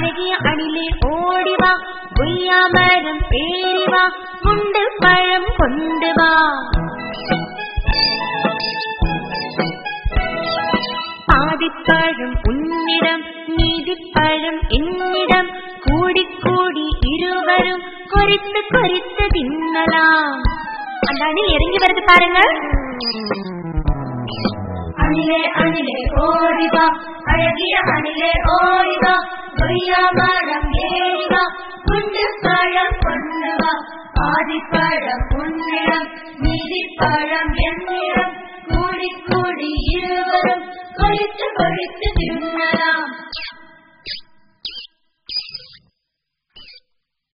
அழகிய அணிலே ஓடிவா பொய்யாமரம் பேரிவா முண்டு பழம் கொண்டு வா பாதிப்பழம் உன்னிடம் நீதிப்பழம் என்னிடம் கூடி கூடி இருவரும் கொறித்து கொறித்து தின்னலாம் அந்த அணில் இறங்கி வருது பாருங்க அணிலே அணிலே ஓடிவா அழகிய அணிலே ஓடிவா பொய்யாமரம் ஏறிவா குண்டு பழம் கொண்டு வா ஆதிப்பழம் உன்னிடம் நீதிப்பழம் என்னிடம் கூடி கூடி இருவரும் கொறித்து கொறித்து தின்னலாம்